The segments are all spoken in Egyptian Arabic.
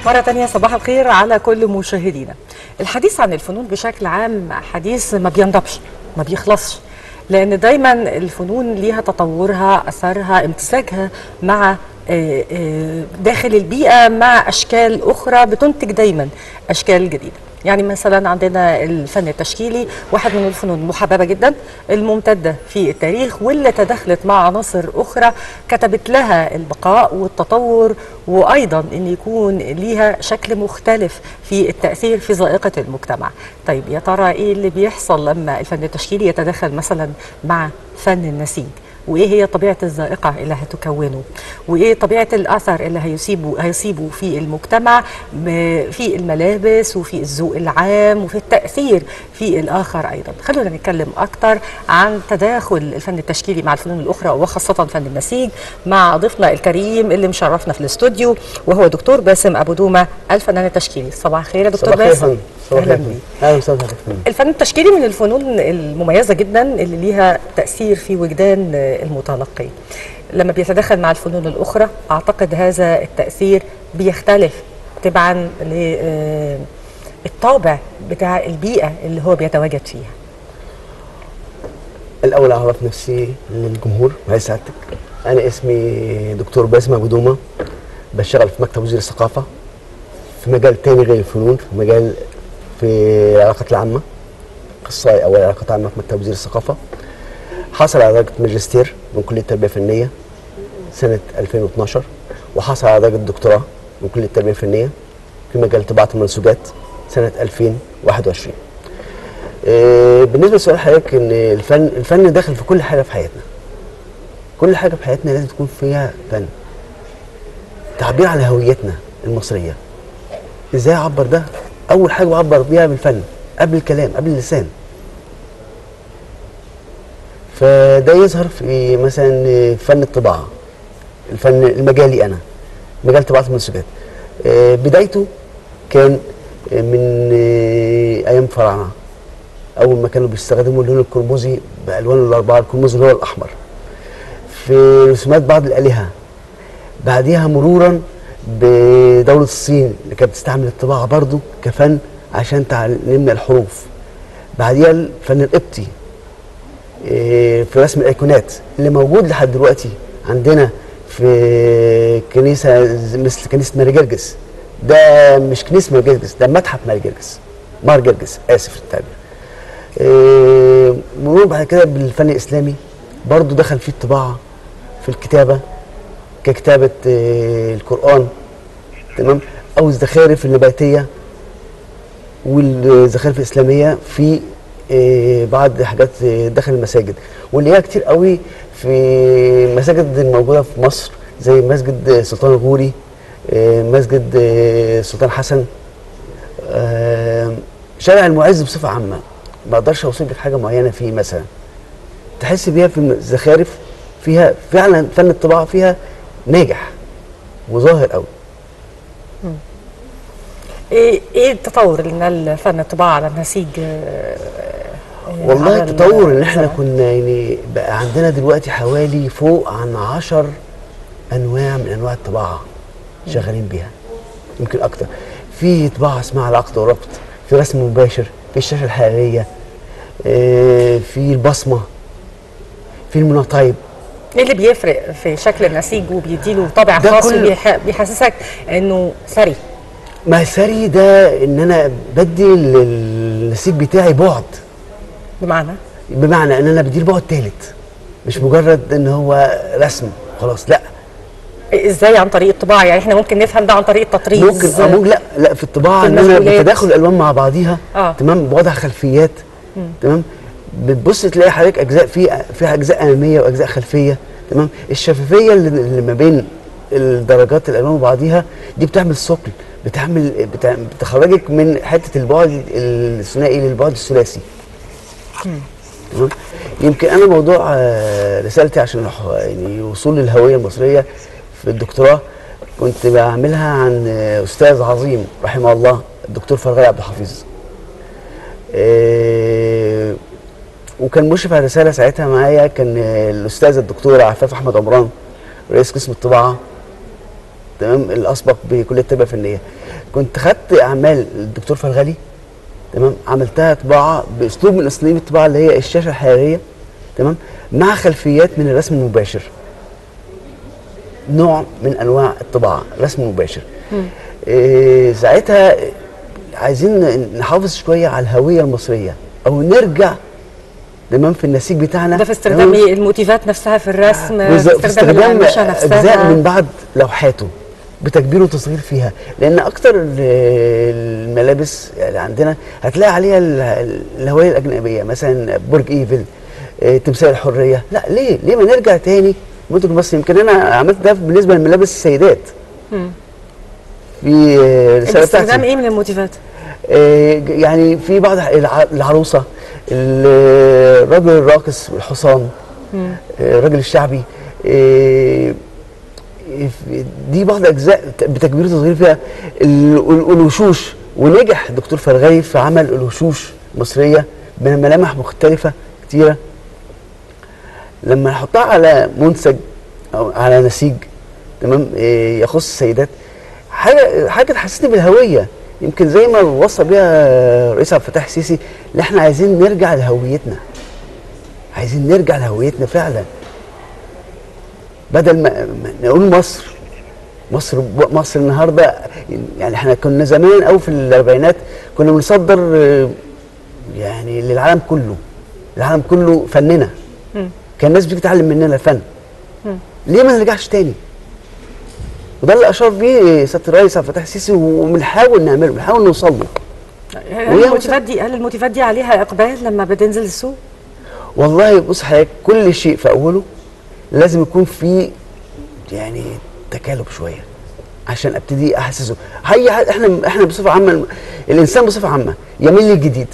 مرة تانية صباح الخير على كل مشاهدينا الحديث عن الفنون بشكل عام حديث ما بينضبش ما بيخلصش لأن دايما الفنون ليها تطورها أثرها امتزاجها مع آه، آه، داخل البيئة مع أشكال أخرى بتنتج دايما أشكال جديدة يعني مثلا عندنا الفن التشكيلي واحد من الفنون المحببة جدا الممتدة في التاريخ واللي تدخلت مع عناصر أخرى كتبت لها البقاء والتطور وأيضا أن يكون ليها شكل مختلف في التأثير في ذائقة المجتمع طيب يا ترى إيه اللي بيحصل لما الفن التشكيلي يتدخل مثلا مع فن النسيج وايه هي طبيعه الذائقه اللي هتكونه وايه طبيعه الاثر اللي هيصيبه هيصيبه في المجتمع ب- في الملابس وفي الذوق العام وفي التاثير في الاخر ايضا خلونا نتكلم اكتر عن تداخل الفن التشكيلي مع الفنون الاخرى وخاصه فن النسيج مع ضيفنا الكريم اللي مشرفنا في الاستوديو وهو دكتور باسم ابو دومه الفنان التشكيلي صباح الخير يا دكتور صباح الخير يا باسم فندم. صباح اهلا الخير. بيك اهلا وسهلا بك الفن التشكيلي من الفنون المميزة جدا اللي ليها تأثير في وجدان المتلقي لما بيتدخل مع الفنون الأخرى أعتقد هذا التأثير بيختلف تبعا للطابع بتاع البيئة اللي هو بيتواجد فيها الاول اعرف نفسي للجمهور وهي سعادتك انا اسمي دكتور باسم ابو دومه بشتغل في مكتب وزير الثقافه في مجال تاني غير الفنون في مجال في العلاقات العامه اخصائي اول علاقات عامه في مكتب وزير الثقافه حصل على درجه ماجستير من كليه التربيه الفنيه سنه 2012 وحصل على درجه دكتوراه من كليه التربيه الفنيه في مجال طباعه المنسوجات سنه 2021 آه، بالنسبه لسؤال حضرتك ان الفن الفن داخل في كل حاجه في حياتنا كل حاجه في حياتنا لازم تكون فيها فن تعبير عن هويتنا المصريه ازاي اعبر ده اول حاجه بعبر بيها بالفن قبل الكلام قبل اللسان فده يظهر في مثلا فن الطباعه الفن المجالي انا مجال طباعه المنسوجات آه، بدايته كان آه، من آه، ايام فراعنه اول ما كانوا بيستخدموا اللون القرمزي بالوانه الاربعه القرمز اللي هو الاحمر في رسومات بعض الالهه بعديها مرورا بدوله الصين اللي كانت بتستعمل الطباعه برضو كفن عشان تعلمنا الحروف بعديها الفن القبطي إيه، في رسم الايقونات اللي موجود لحد دلوقتي عندنا في كنيسه ز- مثل كنيسه ماري جرجس ده مش كنيسه ماري جرجس ده متحف ماري جرجس مار جرجس اسف في التعبير إيه، مرور بعد كده بالفن الاسلامي برضو دخل فيه الطباعه في الكتابه ككتابه إيه، القران تمام او الزخارف النباتيه والزخارف الاسلاميه في آه، بعض حاجات آه، داخل المساجد واللي هي كتير قوي في مساجد الموجوده في مصر زي مسجد سلطان الغوري آه، مسجد آه، سلطان حسن آه، شارع المعز بصفه عامه ما اقدرش اوصف لك حاجه معينه فيه مثلا تحس بيها في الزخارف فيها فعلا فن الطباعه فيها ناجح وظاهر قوي ايه ايه التطور اللي نال فن الطباعة على النسيج آه، آه، والله على التطور ان احنا الزمن؟ كنا يعني بقى عندنا دلوقتي حوالي فوق عن عشر انواع من انواع الطباعه شغالين بيها يمكن اكتر في طباعه اسمها العقد والربط في رسم مباشر في الشاشه الحراريه آه، في البصمه في المونوتايب ايه اللي بيفرق في شكل النسيج وبيديله طابع ده خاص كله- وبيح- بيحسسك انه ثري ما سري ده ان انا بدي ال- النسيج بتاعي بعد بمعنى بمعنى ان انا بدي بعد ثالث مش مجرد ان هو رسم خلاص لا ازاي عن طريق الطباعه يعني احنا ممكن نفهم ده عن طريق التطريز ممكن اه ممكن لا لا في الطباعه في ان انا المسؤوليات. بتداخل الالوان مع بعضيها آه. تمام بوضع خلفيات تمام بتبص تلاقي حضرتك اجزاء في فيها اجزاء اماميه واجزاء خلفيه تمام الشفافيه اللي, اللي ما بين الدرجات الالوان وبعضيها دي بتعمل ثقل بتعمل بتع- بتخرجك من حته البعد الثنائي للبعد الثلاثي تمام يمكن انا موضوع آه، رسالتي عشان أح- يعني وصول للهويه المصريه في الدكتوراه كنت بعملها عن آه، استاذ عظيم رحمه الله الدكتور فرغلي عبد الحفيظ آه، وكان مشرف على الرساله ساعتها معايا كان آه، الاستاذ الدكتور عفاف احمد عمران رئيس قسم الطباعه تمام الاسبق بكليه التربيه الفنيه كنت خدت اعمال الدكتور فرغلي تمام عملتها طباعه باسلوب من اساليب الطباعه اللي هي الشاشه الحراريه تمام مع خلفيات من الرسم المباشر نوع من انواع الطباعه الرسم المباشر إيه ساعتها عايزين نحافظ شويه على الهويه المصريه او نرجع تمام في النسيج بتاعنا ده في استخدام تمام؟ إيه؟ الموتيفات نفسها في الرسم بالظبط، في استخدام الأقمشة اجزاء نفسها من بعض لوحاته بتكبير وتصغير فيها لان اكتر ال- الملابس اللي عندنا هتلاقي عليها ال- الهويه الاجنبيه مثلا برج ايفل آه، تمثال الحريه لا ليه ليه ما نرجع تاني منتج مصري يمكن انا عملت ده بالنسبه لملابس السيدات مم. في آه، الرساله باستخدام بتاعتي ايه من الموتيفات؟ آه، يعني في بعض الع- العروسه ال- الرجل الراقص والحصان مم. آه، الراجل الشعبي آه، دي بعض اجزاء بتكبير وتصغير فيها ال- ال- الوشوش ونجح الدكتور فرغلي في عمل الوشوش مصريه بملامح مختلفه كتيره لما نحطها على منسج او على نسيج تمام آه، يخص السيدات حاجه حاجه تحسسني بالهويه يمكن زي ما وصى بيها الرئيس عبد الفتاح السيسي ان احنا عايزين نرجع لهويتنا عايزين نرجع لهويتنا فعلا بدل ما ما نقول مصر مصر مصر النهارده يعني احنا كنا زمان او في الاربعينات كنا بنصدر آه، يعني للعالم كله العالم كله فننا مم. كان الناس بتيجي تتعلم مننا الفن مم. ليه ما نرجعش تاني وده اللي اشار بيه سياده الرئيس عبد الفتاح السيسي وبنحاول نعمله بنحاول نوصل له هل وهي الموتيفات دي هل الموتيفات دي عليها اقبال لما بتنزل السوق؟ والله بص حضرتك كل شيء في اوله لازم يكون فيه يعني تكالب شويه عشان ابتدي احسسه هي احنا احنا بصفه عامه الانسان بصفه عامه يميل للجديد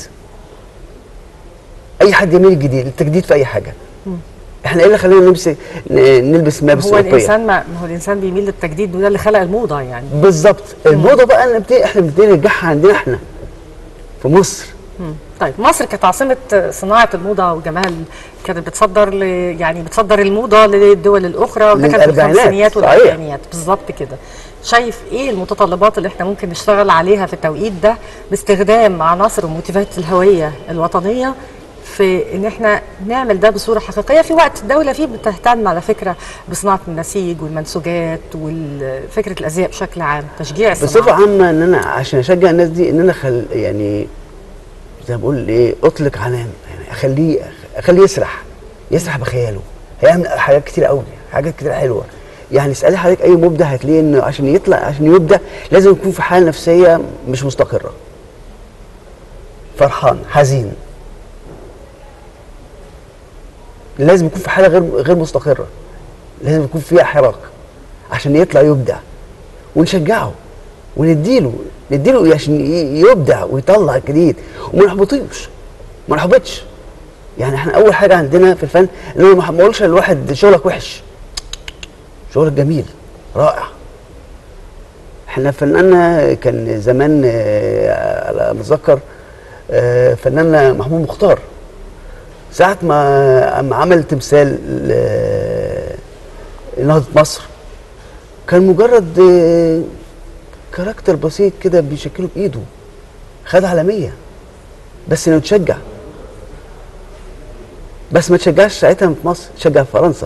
اي حد يميل للجديد التجديد في اي حاجه احنا ايه اللي خلانا نلبس ن- نلبس ملابس هو اوروبيه الانسان ما ما هو الانسان بيميل للتجديد وده اللي خلق الموضه يعني بالظبط الموضه بقى نبتدي احنا بنبتدي نرجعها عندنا احنا في مصر مم. طيب مصر كانت عاصمة صناعة الموضة والجمال كانت بتصدر ل... يعني بتصدر الموضة للدول الأخرى وده كان في للأربعينات، الخمسينيات صحيح. والأربعينيات بالظبط كده شايف إيه المتطلبات اللي إحنا ممكن نشتغل عليها في التوقيت ده باستخدام عناصر وموتيفات الهوية الوطنية في ان احنا نعمل ده بصوره حقيقيه في وقت الدوله فيه بتهتم على فكره بصناعه النسيج والمنسوجات وفكره الازياء بشكل عام تشجيع الصناعه بصفه عامه ان انا عشان اشجع الناس دي ان انا خل يعني زي ما بقول ايه اطلق عنان يعني اخليه اخليه يسرح يسرح بخياله هيعمل حاجات كتير قوي حاجات كتير حلوه يعني اسالي حضرتك اي مبدع هتلاقيه انه عشان يطلع عشان يبدع لازم يكون في حاله نفسيه مش مستقره فرحان حزين لازم يكون في حاله غير غير مستقره لازم يكون فيها حراك عشان يطلع يبدع ونشجعه ونديله نديله عشان ي- يبدع ويطلع الجديد وما نحبطوش ما نحبطش يعني احنا اول حاجه عندنا في الفن ان انا ما ما اقولش لواحد شغلك وحش شغلك جميل رائع احنا فناننا كان زمان آه، على ما اتذكر آه، فناننا محمود مختار ساعة ما اما عمل تمثال ل- نهضة مصر كان مجرد آه، كاركتر بسيط كده بيشكله بايده خد عالمية بس انه تشجع بس ما تشجعش ساعتها في مصر تشجع في فرنسا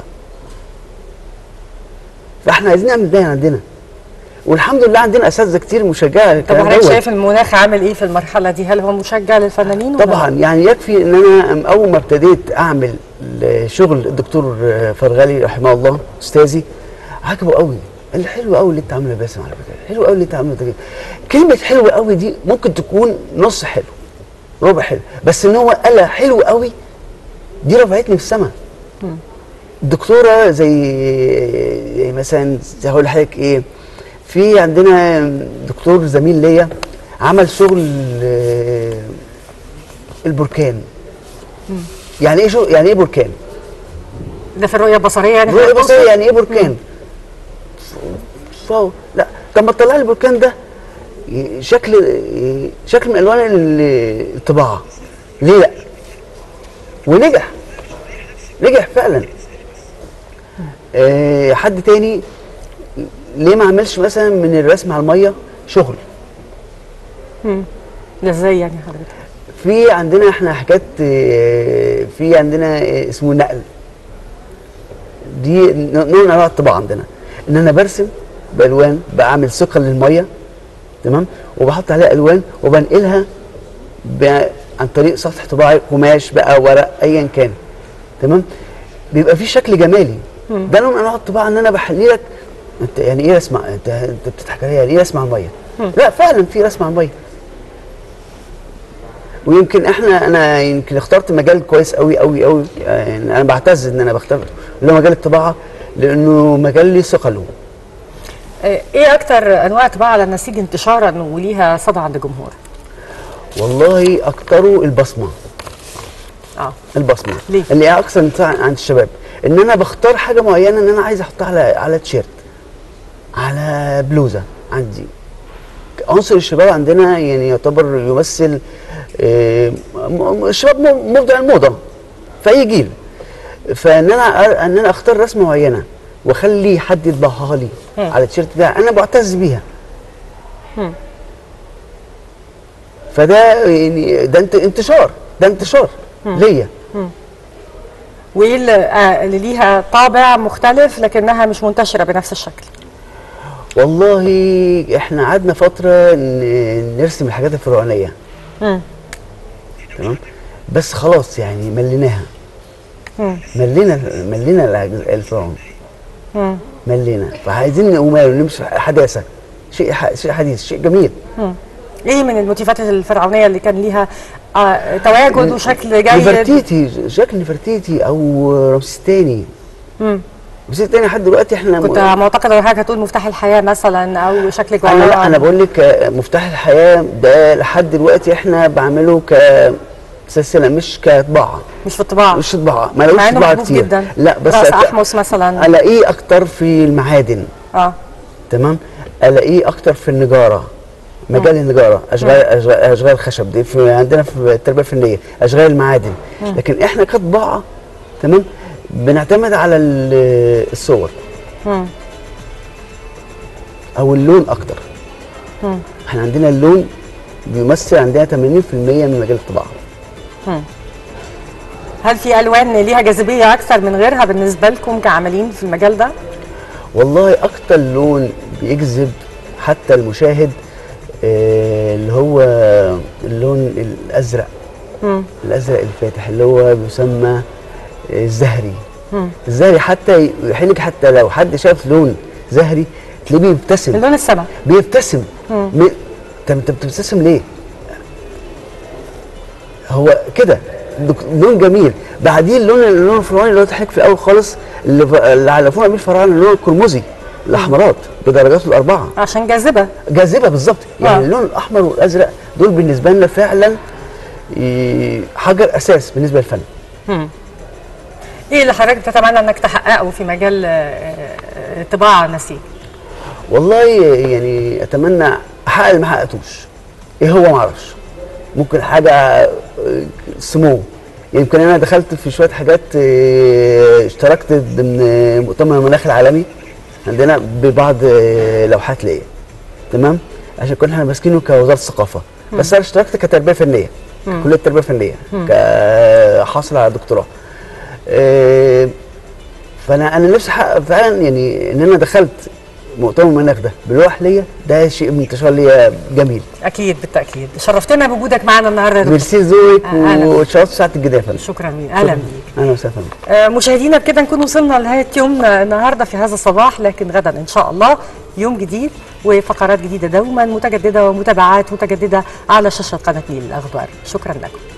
فاحنا عايزين نعمل ده عندنا والحمد لله عندنا اساتذه كتير مشجعه طب للكلام حضرتك دوت. شايف المناخ عامل ايه في المرحله دي هل هو مشجع للفنانين ولا طبعا يعني يكفي ان انا اول ما ابتديت اعمل شغل الدكتور فرغلي رحمه الله استاذي عجبه قوي قال لي حلو قوي اللي انت عامله يا باسم على فكره حلو قوي اللي انت عامله ده كلمه حلو قوي دي ممكن تكون نص حلو ربع حلو بس ان هو قالها حلو قوي دي رفعتني في السماء الدكتوره زي زي مثلا زي هقول لحضرتك ايه في عندنا دكتور زميل ليا عمل شغل آه، البركان يعني ايه شغل يعني ايه بركان؟ ده في الرؤيه البصريه يعني رؤية حضرتك بصرية تقصد؟ يعني ايه بركان؟ فو لا طب ما تطلع لي البركان ده ي- شكل ي- شكل من الوان ال- الطباعه ليه لا؟ ونجح نجح فعلا آه حد تاني ليه ما عملش مثلا من الرسم على الميه شغل ده ازاي يعني حضرتك في عندنا احنا حاجات آه، في عندنا آه، اسمه نقل دي ن- نوع من انواع الطباعه عندنا ان انا برسم بالوان بعمل ثقل للميه تمام وبحط عليها الوان وبنقلها ب- عن طريق سطح طباعي قماش بقى ورق ايا كان تمام بيبقى في شكل جمالي ده نوع من انواع الطباعه ان انا بحلي لك انت يعني ايه رسم ع- انت انت بتضحك عليا يعني ايه رسم على الميه لا فعلا في رسم على الميه ويمكن احنا انا يمكن اخترت مجال كويس قوي قوي قوي يعني انا بعتز ان انا بختار اللي هو مجال الطباعه لانه مجال ليه ثقله آه، ايه اكتر انواع طباعه على النسيج انتشارا وليها صدى عند الجمهور والله اكتره البصمه اه البصمه ليه؟ اللي هي اكثر انتشار عند الشباب ان انا بختار حاجه معينه ان انا عايز احطها على على تيشيرت على بلوزه عندي عنصر الشباب عندنا يعني يعتبر يمثل آه، م- م- الشباب م- مبدع الموضه في اي جيل فان انا أ- ان انا اختار رسمه معينه واخلي حد يطبعها لي مم. على التيشيرت ده انا بعتز بيها مم. فده يعني ده انت انتشار ده انتشار ليا وايه اللي, آه اللي ليها طابع مختلف لكنها مش منتشره بنفس الشكل والله احنا قعدنا فتره ن- نرسم الحاجات الفرعونيه مم. تمام بس خلاص يعني مليناها مم. ملينا ملينا العج- الفرعون مم. ملينا فعايزين نقوم نمشي حداثه شيء ح- شيء حديث شيء جميل ايه من الموتيفات الفرعونيه اللي كان ليها آه تواجد وشكل جيد نفرتيتي شكل نفرتيتي او رمسيس تاني مم. رمسيس تاني لحد دلوقتي احنا كنت معتقده ان حضرتك هتقول مفتاح الحياه مثلا او شكل انا جوهره لا انا بقول لك آه، مفتاح الحياه ده لحد دلوقتي احنا بعمله كسلسله مش كطباعه مش في الطباعه مش طباعه ما مع لقوش انه طباعه محبوب كتير جدا لا بس راس أت- احمس مثلا الاقيه اكتر في المعادن اه تمام الاقيه اكتر في النجاره مجال النجاره اشغال اشغال, أشغال خشب دي في عندنا في التربيه الفنيه اشغال المعادن لكن احنا كطباعه تمام بنعتمد على ال- الصور مم. او اللون اكتر مم. احنا عندنا اللون بيمثل عندنا 80% من مجال الطباعه هل في الوان ليها جاذبيه اكثر من غيرها بالنسبه لكم كعاملين في المجال ده والله اكتر لون بيجذب حتى المشاهد آه، اللي هو اللون الازرق مم. الازرق الفاتح اللي هو بيسمى آه، الزهري مم. الزهري حتى يحلك حتى لو حد شاف لون زهري تلاقيه من بيبتسم لون السماء بيبتسم مم. م- طب انت بتبتسم ليه؟ هو كده دك- لون جميل بعديه اللون اللون الفرعوني اللي هو تحرك في الاول خالص اللي, ف- اللي علفونا بيه الفراعنه اللون القرمزي الاحمرات بدرجاته الاربعه عشان جاذبه جاذبه بالظبط يعني آه. اللون الاحمر والازرق دول بالنسبه لنا فعلا ي- حجر اساس بالنسبه للفن ايه اللي حضرتك تتمنى انك تحققه في مجال آه، آه، طباعه نسيج والله يعني اتمنى احقق اللي ما حققتوش ايه هو ما اعرفش ممكن حاجه آه، سمو يمكن انا دخلت في شويه حاجات آه، اشتركت ضمن مؤتمر المناخ العالمي عندنا ببعض آه، لوحات ليا تمام عشان كنا احنا ماسكينه كوزاره الثقافه بس انا اشتركت كتربيه فنيه كليه التربيه الفنيه كحاصل على دكتوراه آه، فانا انا نفسي احقق فعلا يعني ان انا دخلت مؤتمر المناخ ده بلوح ليا ده شيء من انتشار ليا جميل اكيد بالتاكيد شرفتنا بوجودك معنا النهارده يا دكتور. ميرسي ذوقك أهلا. وشرفت ساعه الجديه يا فندم شكرا ليك اهلا بيك اهلا وسهلا آه، مشاهدينا بكده نكون وصلنا لنهايه يومنا النهارده في هذا الصباح لكن غدا ان شاء الله يوم جديد وفقرات جديده دوما متجدده ومتابعات متجدده على شاشه قناه نيل الاخبار شكرا لكم